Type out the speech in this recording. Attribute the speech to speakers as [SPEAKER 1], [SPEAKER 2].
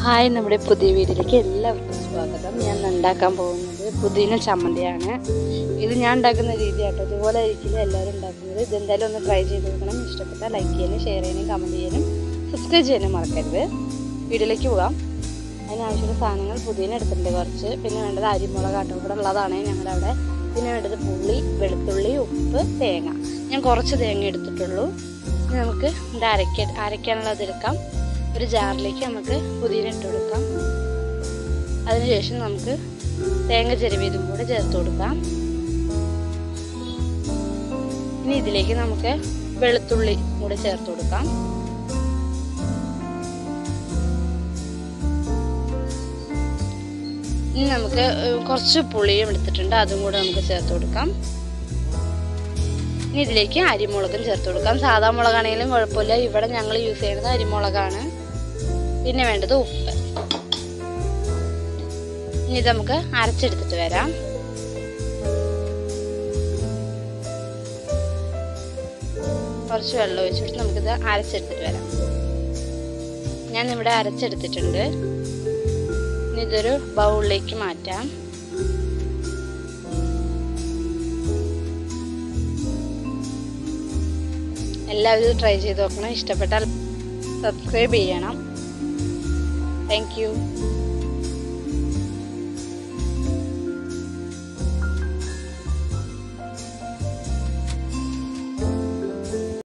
[SPEAKER 1] hi നമ്മുടെ പുതിയ വീഡിയോയിലേക്ക് എല്ലാവർക്കും സ്വാഗതം ഞാൻ ഇന്ന് ഉണ്ടാക്കാൻ പോകുന്നത് പുതിന ചമ്മന്തിയാണ് ഇത് ഞാൻ ഉണ്ടാക്കുന്ന രീതി ആട്ടോ ഇതുപോലെ ആയിരിക്കില്ല എല്ലാവരും ഉണ്ടാക്കുന്നത് ഇതെന്തായാലും ഒന്ന് ട്രൈ ചെയ്ത് നോക്കണം ഇഷ്ടപ്പെട്ടാൽ ലൈക്ക് ചെയ്യാനും ഷെയർ ചെയ്യാനും കമൻറ്റ് ചെയ്യാനും സബ്സ്ക്രൈബ് ചെയ്യാനും മറക്കരുത് വീഡിയോയിലേക്ക് പോകാം അതിനാവശ്യമുള്ള സാധനങ്ങൾ പുതിന എടുത്തിട്ടുണ്ട് കുറച്ച് പിന്നെ വേണ്ടത് അരിമുളക് ആട്ടോ ഇവിടെ ഉള്ളതാണ് ഞങ്ങളുടെ അവിടെ പിന്നെ വേണ്ടത് പുള്ളി വെളുത്തുള്ളി ഉപ്പ് തേങ്ങ ഞാൻ കുറച്ച് തേങ്ങ എടുത്തിട്ടുള്ളൂ ഇനി നമുക്ക് ഇത് അരയ്ക്ക അരയ്ക്കാനുള്ളത് എടുക്കാം ഒരു ജാറിലേക്ക് നമുക്ക് പുതിന ഇട്ട് കൊടുക്കാം അതിനുശേഷം നമുക്ക് തേങ്ങ ചെരുവിയതും കൂടെ ചേർത്ത് കൊടുക്കാം ഇനി ഇതിലേക്ക് നമുക്ക് വെളുത്തുള്ളി കൂടെ ചേർത്ത് കൊടുക്കാം ഇനി നമുക്ക് കുറച്ച് പുളിയും എടുത്തിട്ടുണ്ട് അതും കൂടെ നമുക്ക് ചേർത്ത് കൊടുക്കാം ഇനി ഇതിലേക്ക് അരിമുളകും ചേർത്ത് കൊടുക്കാം സാധാ മുളകാണെങ്കിലും കുഴപ്പമില്ല ഇവിടെ ഞങ്ങൾ യൂസ് ചെയ്യുന്നത് അരിമുളകാണ് പിന്നെ വേണ്ടത് ഉപ്പ് ഇനി ഇത് നമുക്ക് അരച്ചെടുത്തിട്ട് വരാം കുറച്ച് വെള്ളം ഒഴിച്ചിട്ട് നമുക്കിത് അരച്ചെടുത്തിട്ട് വരാം ഞാൻ ഇവിടെ അരച്ചെടുത്തിട്ടുണ്ട് ഇനി ഇതൊരു ബൗളിലേക്ക് മാറ്റാം എല്ലാവരും ട്രൈ ചെയ്ത് നോക്കണം ഇഷ്ടപ്പെട്ടാൽ സബ്സ്ക്രൈബ് ചെയ്യണം താങ്ക് യു